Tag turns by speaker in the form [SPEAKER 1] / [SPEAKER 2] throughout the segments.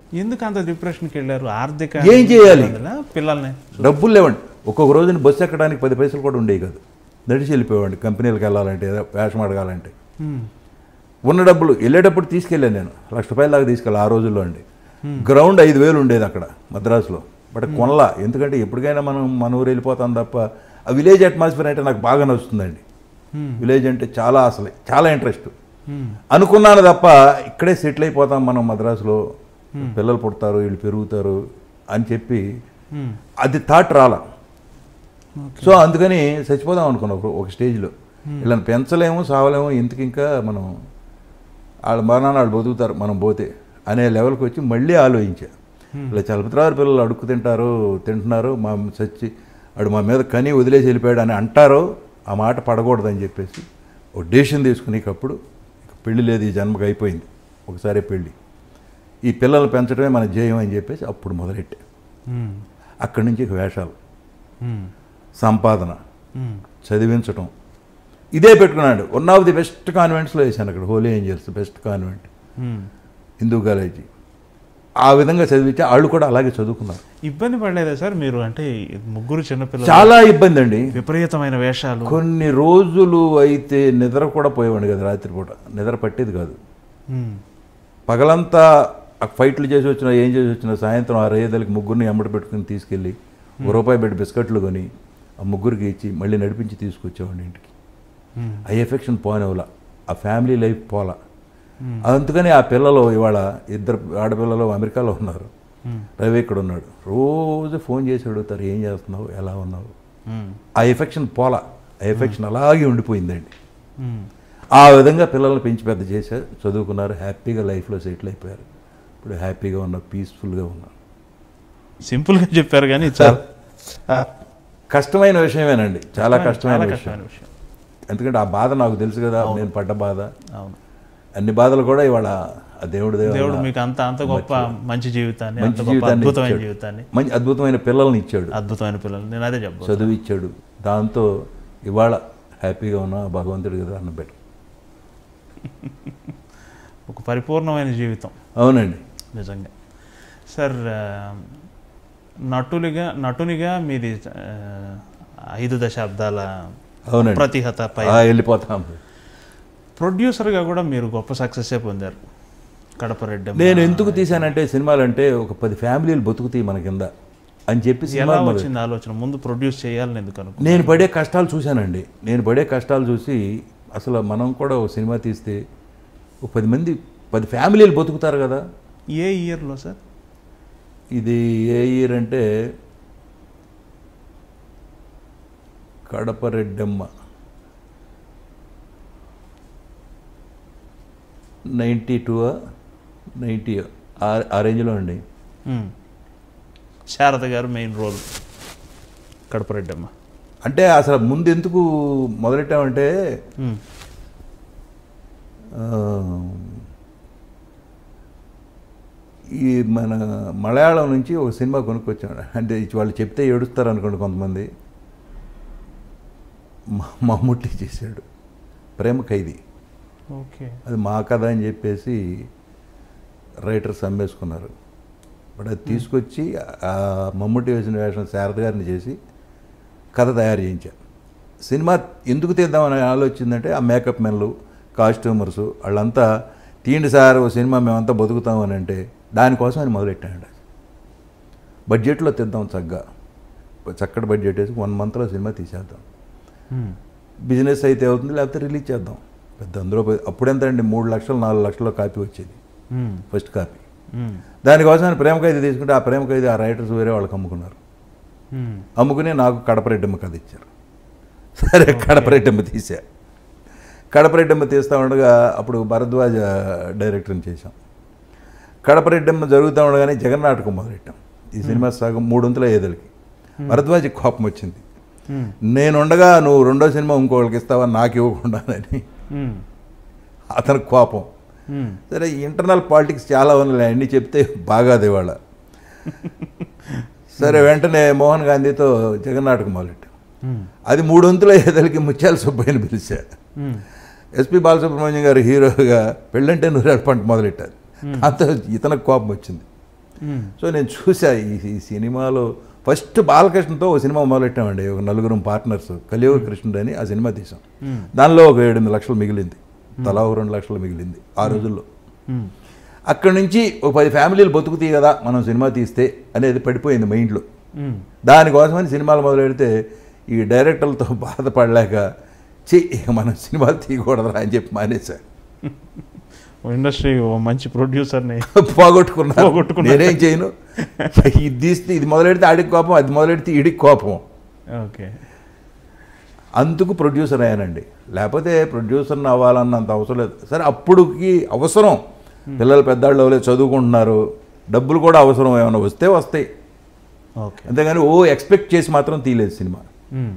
[SPEAKER 1] ఎందుకు అంత డిప్రెషన్కి వెళ్ళారు ఆర్థిక
[SPEAKER 2] ఏం చేయాలి?
[SPEAKER 1] ఇబ్బందులా? పిల్లల్ని
[SPEAKER 2] డబ్బులు లేవండి ఒక్కొక్క రోజున బస్సు ఎక్కడానికి పది పైసలు కూడా ఉండేవి కాదు నడిచి వెళ్ళిపోయేవాడిని కంపెనీలకు వెళ్ళాలంటే ఏదో వేషం అడగాలంటే
[SPEAKER 1] ఉమ్,
[SPEAKER 2] ఉన్న డబ్బులు వెళ్ళేటప్పుడు తీసుకెళ్ళాను నేను లక్ష రూపాయల దాకా తీసుకెళ్ళి ఆ రోజుల్లో అండి గ్రౌండ్ ఐదు వేలు ఉండేది అక్కడ మద్రాసులో బట్ కొనలా ఎందుకంటే ఎప్పటికైనా మనం మన ఊరు వెళ్ళిపోతాం తప్ప ఆ విలేజ్ అట్మాస్ఫియర్ అంటే నాకు బాగా నచ్చుతుందండి
[SPEAKER 1] Hmm.
[SPEAKER 2] విలేజ్ అంటే చాలా అసలు చాలా ఇంట్రెస్ట్
[SPEAKER 1] ఉమ్,
[SPEAKER 2] అనుకున్నాను తప్ప ఇక్కడే సెటిల్ అయిపోతాం మనం మద్రాసులో పిల్లలు పుడతారు వీళ్ళు పెరుగుతారు అని చెప్పి
[SPEAKER 1] ఉమ్,
[SPEAKER 2] అది థాట్ రాలా సో అందుకని చచ్చిపోదాం అనుకున్నాం ఒక- ఒక స్టేజ్లో ఇలా పెంచలేము సావలేము ఇంతకు ఇంకా మనం వాళ్ళ మరణాలు వాళ్ళు బతుకుతారు మనం పోతే అనే లెవెల్కి వచ్చి మళ్ళీ ఆలోచించా ఇలా చలపతిరావు పిల్లలు అడుక్కు తింటారు తింటున్నారు మా చచ్చి వాడు మా మీద కని వదిలేసి వెళ్ళిపోయాడు అని అంటారో ఆ మాట పడకూడదని చెప్పేసి ఒక డెసిషన్ తీసుకునేటప్పుడు ఇక పెళ్లి లేదు ఈ జన్మకి అయిపోయింది ఒకసారి పెళ్ళి ఈ పిల్లల్ని పెంచడమే మన జయం అని చెప్పేసి అప్పుడు మొదలెట్టే
[SPEAKER 1] ఉమ్,
[SPEAKER 2] అక్కడి నుంచి ఇక వేషాలు
[SPEAKER 1] ఉమ్,
[SPEAKER 2] సంపాదన
[SPEAKER 1] ఉమ్,
[SPEAKER 2] చదివించటం ఇదే పెట్టుకున్నాడు వన్ ఆఫ్ ది బెస్ట్ కాన్వెంట్స్లో వేశాను అక్కడ Holy Angels best convent
[SPEAKER 1] um.
[SPEAKER 2] Hindu college ఆ విధంగా చదివించి వాళ్ళు కూడా అలాగే చదువుకున్నారు
[SPEAKER 1] ఇబ్బంది పడలేదా సార్ మీరు అంటే ముగ్గురు చిన్నపిల్లలు
[SPEAKER 2] చాలా ఇబ్బంది అండి
[SPEAKER 1] విపరీతమైన వేషాలు
[SPEAKER 2] కొన్ని రోజులు అయితే నిద్ర కూడా పోయేవాడిని కదా రాత్రిపూట నిద్ర పట్టేది కాదు
[SPEAKER 1] ఉమ్,
[SPEAKER 2] పగలంతా ఆ ఫైట్లు చేసి వచ్చినా ఏం చేసి వచ్చినా సాయంత్రం ఆ రేదలకి ముగ్గురిని ఎమ్మడి పెట్టుకుని తీసుకెళ్ళి ఒక రూపాయి పెట్టి బిస్కెట్లు కొని ఆ ముగ్గురికి ఇచ్చి మళ్ళీ నడిపించి తీసుకొచ్చేవాడిని ఇంటికి
[SPEAKER 1] ఉమ్,
[SPEAKER 2] ఆ ఎఫెక్షన్ పోనివ్వాల ఆ ఫ్యామిలీ లైఫ్ పోలా
[SPEAKER 1] ఉమ్,
[SPEAKER 2] అందుకని ఆ పిల్లలు ఇవాళ ఇద్దరు ఆడపిల్లలు అమెరికాలో ఉన్నారు
[SPEAKER 1] ఉమ్,
[SPEAKER 2] రవి ఇక్కడ ఉన్నాడు రోజు ఫోన్ చేసి అడుగుతారు ఏం చేస్తున్నావు ఎలా ఉన్నావు
[SPEAKER 1] ఉమ్,
[SPEAKER 2] ఆ ఎఫెక్షన్ పోలా ఆ ఎఫెక్షన్ అలాగే ఉండిపోయిందండి
[SPEAKER 1] ఉమ్.
[SPEAKER 2] ఆ విధంగా పిల్లల్ని పెంచి పెద్ద చేశారు చదువుకున్నారు హ్యాపీగా లైఫ్లో సెటిల్ అయిపోయారు ఇప్పుడు హ్యాపీగా ఉన్నారు పీస్ఫుల్గా ఉన్నారు
[SPEAKER 1] సింపుల్గా చెప్పారు కానీ చాలా
[SPEAKER 2] కష్టమైన విషయమేనండి చాలా కష్టమైన విషయం
[SPEAKER 1] కష్టమైన విషయం
[SPEAKER 2] ఎందుకంటే ఆ బాధ నాకు తెలుసు కదా నేను పడ్డ బాధ
[SPEAKER 1] అవును
[SPEAKER 2] అన్ని బాధలు కూడా ఇవాళ ఆ దేవుడి
[SPEAKER 1] దేవుడు
[SPEAKER 2] దేవుడు
[SPEAKER 1] మీకు అంత అంత గొప్ప మంచి జీవితాన్ని అంత
[SPEAKER 2] మంచి
[SPEAKER 1] గొప్ప
[SPEAKER 2] జీవితాన్ని
[SPEAKER 1] అద్భుతమైన
[SPEAKER 2] ఇచ్చాడు.
[SPEAKER 1] జీవితాన్ని
[SPEAKER 2] మంచి అద్భుతమైన పిల్లల్ని ఇచ్చాడు
[SPEAKER 1] అద్భుతమైన పిల్లలు నేను అదే చెప్పాను
[SPEAKER 2] చదువు ఇచ్చాడు దాంతో ఇవాళ హ్యాపీగా ఉన్న భగవంతుడి కదా అన్న బెటర్
[SPEAKER 1] ఒక పరిపూర్ణమైన జీవితం
[SPEAKER 2] అవునండి
[SPEAKER 1] నిజంగా సార్ ఆ, నటులుగా నటునిగా మీది ఆ, ఐదు దశాబ్దాల
[SPEAKER 2] అవునండి
[SPEAKER 1] ప్రతిహత పై
[SPEAKER 2] ఆ, వెళ్ళిపోతాం
[SPEAKER 1] ప్రొడ్యూసర్గా కూడా మీరు గొప్ప సక్సెస్సే పొందారు కడప రెడ్డి
[SPEAKER 2] నేను ఎందుకు తీశానంటే సినిమాలు అంటే ఒక పది ఫ్యామిలీలు బతుకుతాయి మన కింద అని చెప్పి
[SPEAKER 1] ఎలా
[SPEAKER 2] సినిమాలు మొదలు-
[SPEAKER 1] వచ్చింది ఆలోచన ముందు ప్రొడ్యూస్ చేయాలని ఎందుకు అనుకో
[SPEAKER 2] నేను పడే కష్టాలు చూశానండి నేను పడే కష్టాలు చూసి అసలు మనం కూడా ఒక సినిమా తీస్తే ఒక పది మంది పది ఫ్యామిలీలు బతుకుతారు కదా
[SPEAKER 1] ఏ ఇయర్లో సార్
[SPEAKER 2] ఇది ఏ ఇయర్ అంటే Kadapa Reddamma ninety two ninety ఆ రేంజ్లో అండి
[SPEAKER 1] ఉమ్. శారద గారు మెయిన్ రోల్ కడప రెడ్డమ్మ
[SPEAKER 2] అంటే అసలు ముందు ఎందుకు మొదలెట్టామంటే
[SPEAKER 1] ఉమ్.
[SPEAKER 2] ఆ, ఈ మన మలయాళం నుంచి ఒక సినిమా కొనుక్కొచ్చాడు అంటే వాళ్ళు చెప్తే ఏడుస్తారు అనుకోండి కొంతమంది మ- మమ్ముట్టి చేశాడు ప్రేమ ఖైదీ
[SPEAKER 1] ఓకే
[SPEAKER 2] అది మా కథ అని చెప్పేసి రైటర్స్ అమ్మేసుకున్నారు బట్ అది తీసుకొచ్చి ఆ మమ్ముట్టి వేసిన వేషం శారద గారిని చేసి కథ తయారు చేయించాను సినిమా ఎందుకు తీద్దామని ఆలోచిందంటే ఆ మేకప్ మెన్లు కాస్ట్యూమర్స్ వాళ్ళంతా తీయండి సార్ ఓ సినిమా మేమంతా బతుకుతామని అంటే దానికోసం అని మొదలెట్టాడు బడ్జెట్లో తీద్దాం చక్కగా చక్కటి బడ్జెట్ వేసి వన్ మంత్లో సినిమా తీసేద్దాం
[SPEAKER 1] ఉమ్.
[SPEAKER 2] బిజినెస్ అయితే అవుతుంది లేకపోతే రిలీజ్ చేద్దాం పెద్ద అందులో పోయి- అప్పుడెంత అండి మూడు లక్షలు నాలుగు లక్షల కాపీ వచ్చేది
[SPEAKER 1] ఉమ్.
[SPEAKER 2] ఫస్ట్ కాపీ
[SPEAKER 1] ఉమ్.
[SPEAKER 2] దానికోసం ఆయన ప్రేమ ఖైదీ తీసుకుంటే ఆ ప్రేమ ఖైదీ ఆ రైటర్స్ వేరే వాళ్ళకి అమ్ముకున్నారు
[SPEAKER 1] ఉమ్.
[SPEAKER 2] అమ్ముకుని నాకు కడపరెడ్డమ్మ కథ ఇచ్చారు సరే కడపరెడ్డమ్మ తీసా కడపరెడ్డమ్మ తీస్తూ ఉండగా అప్పుడు భరద్వాజ డైరెక్టర్ని చేశాం కడపరెడ్డమ్మ జరుగుతూ ఉండగానే జగన్ నాటకం మొదలెట్టాం ఈ సినిమా సగం మూడొంతుల ఏదలకి భరద్వాజకి కోపం వచ్చింది
[SPEAKER 1] ఉమ్.
[SPEAKER 2] నేనుండగా నువ్వు రెండో సినిమా ఇంకోళ్ళకి ఇస్తావా నాకు ఇవ్వకుండానని
[SPEAKER 1] ఉమ్.
[SPEAKER 2] అతనికి కోపం
[SPEAKER 1] ఉమ్.
[SPEAKER 2] సరే ఇంటర్నల్ పాలిటిక్స్ చాలా ఉన్నాయి అన్నీ చెప్తే బాగాది ఇవాళ సరే వెంటనే మోహన్ గాంధీతో జగన్నాటకం మొదలెట్టాం
[SPEAKER 1] ఉమ్.
[SPEAKER 2] అది మూడొంతుల ఎదలికి ముత్యాల సుబ్బయ్యని పిలిచా
[SPEAKER 1] ఉమ్.
[SPEAKER 2] ఎస్పి బాలసుబ్రహ్మణ్యం గారు హీరోగా పెళ్ళంటే నూరేళ్ళ పంట మొదలెట్టారు దాంతో ఇతనికి కోపం వచ్చింది
[SPEAKER 1] మ్మ్.
[SPEAKER 2] సో నేను చూసా ఈ ఈ సినిమాలో ఫస్ట్ బాలకృష్ణతో ఒక సినిమా మొదలెట్టామండి ఒక నలుగురు పార్ట్నర్స్ కలియుగ కృష్ణుడు అని ఆ సినిమా తీసాం
[SPEAKER 1] మ్మ్.
[SPEAKER 2] దానిలో ఒక ఏడెనిమిది లక్షలు మిగిలింది తలా ఒక రెండు లక్షలు మిగిలింది ఆ రోజుల్లో
[SPEAKER 1] మ్మ్.
[SPEAKER 2] అక్కడి నుంచి ఒక పది ఫ్యామిలీలు బతుకుతాయి కదా మనం సినిమా తీస్తే అనేది పడిపోయింది మైండ్లో
[SPEAKER 1] మ్మ్.
[SPEAKER 2] దానికోసమని సినిమాలు మొదలెడితే ఈ డైరెక్టర్లతో బాధపడలేక చి ఇక మనం సినిమాలు తీయకూడదురా అని చెప్పి మానేశారు
[SPEAKER 1] ఓ ఇండస్ట్రీ ఓ మంచి ప్రొడ్యూసర్ని
[SPEAKER 2] పోగొట్టుకున్నారు
[SPEAKER 1] పోగొట్టుకున్నారు.
[SPEAKER 2] నేనేం చేయను ఇది తీస్తే ఇది మొదలెడితే ఆడికి కోపం అది మొదలెడితే ఈడికి కోపం
[SPEAKER 1] ఓకే
[SPEAKER 2] అందుకు ప్రొడ్యూసర్ అయ్యానండి లేకపోతే ప్రొడ్యూసర్ని అవ్వాలన్నంత అవసరం లేదు సరే అప్పుడుకి అవసరం పిల్లలు పెద్దాళ్ళు అవ్వలేదు చదువుకుంటున్నారు డబ్బులు కూడా అవసరం ఏమైనా వస్తే వస్తాయి
[SPEAKER 1] ఓకే
[SPEAKER 2] అంతేగాని ఓ ఎక్స్పెక్ట్ చేసి మాత్రం తీయలేదు సినిమా
[SPEAKER 1] మ్మ్.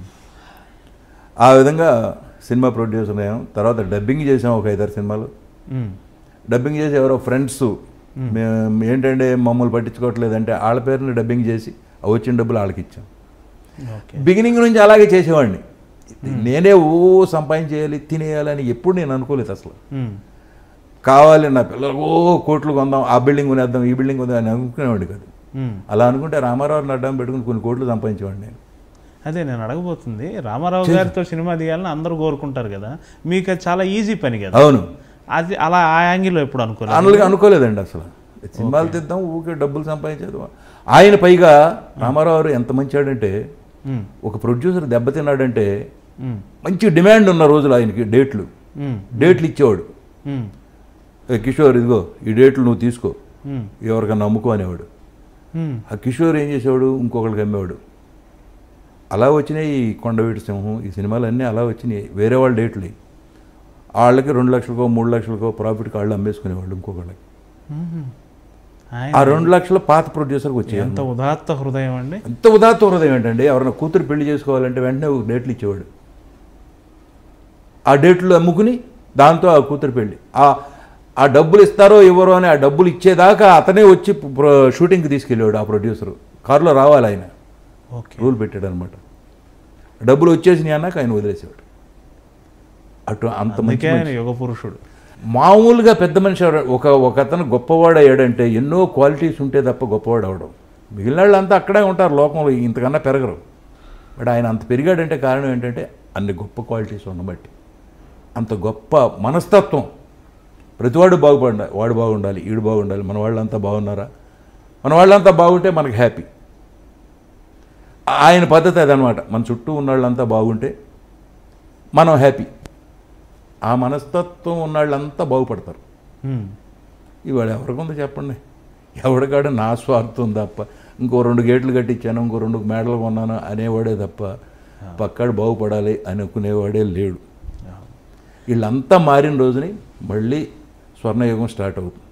[SPEAKER 2] ఆ విధంగా సినిమా ప్రొడ్యూసర్ అయ్యాం తర్వాత డబ్బింగ్ చేసాం ఒక ఐదారు సినిమాలు
[SPEAKER 1] మ్మ్.
[SPEAKER 2] డబ్బింగ్ చేసి ఎవరో ఫ్రెండ్స్ మేము ఏంటంటే మమ్మల్ని పట్టించుకోవట్లేదంటే వాళ్ళ పేరుని డబ్బింగ్ చేసి ఆ వచ్చిన డబ్బులు వాళ్ళకి ఇచ్చాం
[SPEAKER 1] ఓకే
[SPEAKER 2] బిగినింగ్ నుంచి అలాగే చేసేవాడిని నేనే ఓ సంపాదించేయాలి తినేయాలని ఎప్పుడు నేను అనుకోలేదు అసలు
[SPEAKER 1] మ్మ్.
[SPEAKER 2] కావాలి నా పిల్లలు ఓ కోట్లు కొందాం ఆ బిల్డింగ్ కొనేద్దాం ఈ బిల్డింగ్ కొందాం అని అనుకునేవాడిని కాదు
[SPEAKER 1] మ్మ్.
[SPEAKER 2] అలా అనుకుంటే రామారావు అడ్డం పెట్టుకుని కొన్ని కోట్లు సంపాదించేవాడిని నేను
[SPEAKER 1] అదే నేను అడగబోతుంది రామారావు గారితో సినిమా తీయాలని అందరూ కోరుకుంటారు కదా మీకు అది చాలా ఈజీ పని కదా
[SPEAKER 2] అవును
[SPEAKER 1] అది అలా ఆ యాంగిల్లో ఎప్పుడు అనుకోలేదు
[SPEAKER 2] అనలుగా అనుకోలేదండి అసలు సినిమాలు తీద్దాం ఊకే డబ్బులు సంపాదించేద్దాం ఆయన పైగా రామారావు గారు ఎంత మంచాడంటే
[SPEAKER 1] మ్మ్.
[SPEAKER 2] ఒక ప్రొడ్యూసర్ దెబ్బతిన్నాడంటే
[SPEAKER 1] మ్మ్.
[SPEAKER 2] మంచి డిమాండ్ ఉన్న రోజులు ఆయనకి డేట్లు
[SPEAKER 1] మ్మ్.
[SPEAKER 2] డేట్లు ఇచ్చేవాడు
[SPEAKER 1] మ్మ్.
[SPEAKER 2] "ఏ కిషోర్ ఇదిగో ఈ డేట్లు నువ్వు తీసుకో
[SPEAKER 1] మ్మ్.
[SPEAKER 2] ఎవరికన్నా అమ్ముకో అనేవాడు
[SPEAKER 1] మ్మ్.
[SPEAKER 2] ఆ కిషోర్ ఏం చేసేవాడు ఇంకొకరికి అమ్మేవాడు అలా వచ్చినాయి ఈ కొండవీటి సింహం ఈ సినిమాలన్నీ అలా వచ్చినాయి వేరే వాళ్ళ డేట్లు వాళ్ళకి రెండు లక్షలకో మూడు లక్షలకో ప్రాఫిట్ వాళ్ళు అమ్మేసుకునేవాళ్ళు ఇంకొకళ్ళకి
[SPEAKER 1] మ్మ్.
[SPEAKER 2] ఆ
[SPEAKER 1] ఆయన
[SPEAKER 2] రెండు లక్షల పాత ప్రొడ్యూసర్కి వచ్చాయి
[SPEAKER 1] ఎంత ఉదాత్త హృదయం అండి
[SPEAKER 2] ఎంత ఉదాత్త హృదయం ఏంటండి ఎవరైనా కూతురు పెళ్లి చేసుకోవాలంటే వెంటనే ఒక డేట్లు ఇచ్చేవాడు ఆ డేట్లు అమ్ముకుని దాంతో ఆ కూతురు పెళ్లి ఆ ఆ డబ్బులు ఇస్తారో ఇవ్వరో అని ఆ డబ్బులు ఇచ్చేదాకా అతనే వచ్చి ప్రొ- షూటింగ్కి తీసుకెళ్ళేవాడు ఆ ప్రొడ్యూసర్ కారులో రావాలి ఆయన
[SPEAKER 1] ఓకే
[SPEAKER 2] రూల్ పెట్టాడు అనమాట డబ్బులు వచ్చేసినాయి అన్నాక ఆయన వదిలేసేవాడు అటు అంత మంచి
[SPEAKER 1] అందుకే ఆయన
[SPEAKER 2] మనిషి.
[SPEAKER 1] యుగ పురుషుడు
[SPEAKER 2] మామూలుగా పెద్ద మనిషి అవడం- ఒక ఒక అతను గొప్పవాడు అయ్యాడంటే ఎన్నో క్వాలిటీస్ ఉంటే తప్ప గొప్పవాడు అవడం మిగిలిన వాళ్ళంతా అక్కడే ఉంటారు లోకంలో ఇంతకన్నా పెరగరు బట్ ఆయన అంత పెరిగాడంటే కారణం ఏంటంటే అన్ని గొప్ప క్వాలిటీస్ ఉండబట్టి అంత గొప్ప మనస్తత్వం ప్రతివాడు బాగుపడ వాడు బాగుండాలి ఈడు బాగుండాలి మన వాళ్ళంతా బాగున్నారా మన వాళ్ళంతా బాగుంటే మనకి హ్యాపీ ఆయన పద్ధతి అదనమాట మన చుట్టూ ఉన్న వాళ్ళంతా బాగుంటే మనం హ్యాపీ ఆ మనస్తత్వం ఉన్న వాళ్ళంతా బాగుపడతారు
[SPEAKER 1] మ్మ్.
[SPEAKER 2] ఇవాళ ఎవరికుందో చెప్పండి ఎవడికాడ నా స్వార్థం తప్ప ఇంకో రెండు గేట్లు కట్టించాను ఇంకో రెండు మేడలు కొన్నాను అనేవాడే తప్ప పక్కాడు బాగుపడాలి అనుకునేవాడే లేడు వీళ్ళంతా మారిన రోజుని మళ్ళీ స్వర్ణయుగం స్టార్ట్ అవుతుంది